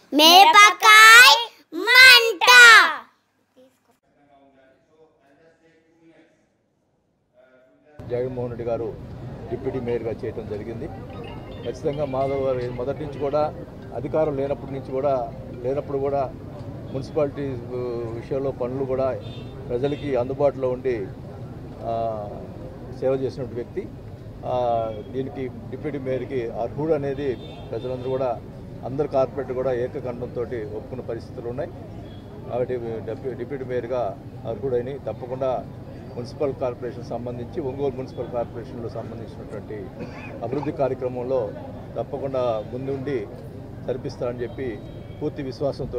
మిరపకాయ మంట జగన్మోహన్ రెడ్డి గారు డిప్యూటీ మేయర్గా చేయడం జరిగింది ఖచ్చితంగా మాధవ్ గారు మొదటి నుంచి కూడా అధికారం లేనప్పటి నుంచి కూడా లేనప్పుడు కూడా మున్సిపాలిటీ ఆ, విషయంలో పనులు కూడా ప్రజలకి అందుబాటులో ఉండి ఆ, సేవ చేసినటువంటి వ్యక్తి ఆ, దీనికి డిప్యూటీ మేయర్కి అర్హుడు అనేది ప్రజలందరూ కూడా అందరు కార్పొరేట్ కూడా ఏకకంఠంతో ఒప్పుకున్న పరిస్థితులు ఉన్నాయి కాబట్టి డెప్యూ- డిప్యూటీ మేయర్గా అర్హుడైన తప్పకుండా మున్సిపల్ కార్పొరేషన్ సంబంధించి ఒంగోలు మున్సిపల్ కార్పొరేషన్లో సంబంధించినటువంటి అభివృద్ధి కార్యక్రమంలో తప్పకుండా ముందుండి జరిపిస్తారని చెప్పి పూర్తి విశ్వాసంతో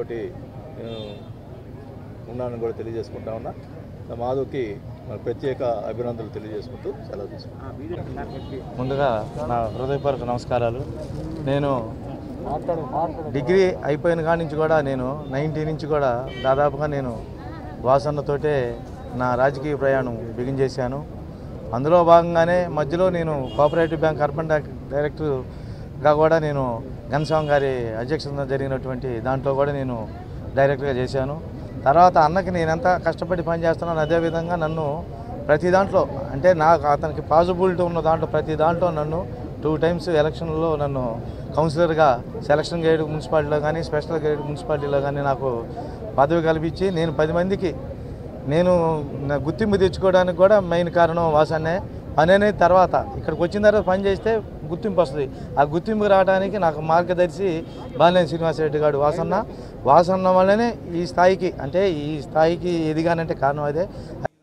ఉన్నానని కూడా తెలియజేసుకుంటా ఉన్నా నా మాధవ్కి మన ప్రత్యేక అభినందనలు తెలియజేసుకుంటూ సెలవు తీసుకుంటాను ముందుగా నా హృదయపూర్వక నమస్కారాలు నేను డిగ్రీ అయిపోయిన కాడి నుంచి కూడా నేను నైన్టీ నుంచి కూడా దాదాపుగా నేను వాసన్నతోటే నా రాజకీయ ప్రయాణం బిగిన్ చేశాను అందులో భాగంగానే మధ్యలో నేను కోఆపరేటివ్ బ్యాంక్ అర్బన్ డైరెక్- డైరెక్టర్గా కూడా నేను ఘనస్వామి గారి అధ్యక్షతన జరిగినటువంటి దాంట్లో కూడా నేను డైరెక్టర్గా చేశాను తర్వాత అన్నకి నేను ఎంత కష్టపడి పనిచేస్తున్నాను అదేవిధంగా నన్ను ప్రతి దాంట్లో అంటే నాకు అతనికి పాజిబిలిటీ ఉన్న దాంట్లో ప్రతి దాంట్లో నన్ను టూ టైమ్స్ ఎలక్షన్లో నన్ను కౌన్సిలర్గా సెలక్షన్ గైడ్ మున్సిపాలిటీలో కానీ స్పెషల్ గైడ్ మున్సిపాలిటీలో కానీ నాకు పదవి కల్పించి నేను పది మందికి నేను నా గుర్తింపు తెచ్చుకోవడానికి కూడా మెయిన్ కారణం వాసన్నే పని అనేది తర్వాత ఇక్కడికి వచ్చిన తర్వాత పని చేస్తే గుర్తింపు వస్తుంది ఆ గుర్తింపు రావడానికి నాకు మార్గదర్శి బాలినేని శ్రీనివాసరెడ్డి గారు వాసన్న వాసన్న వల్లనే ఈ స్థాయికి అంటే ఈ స్థాయికి ఎదిగానంటే కారణం అదే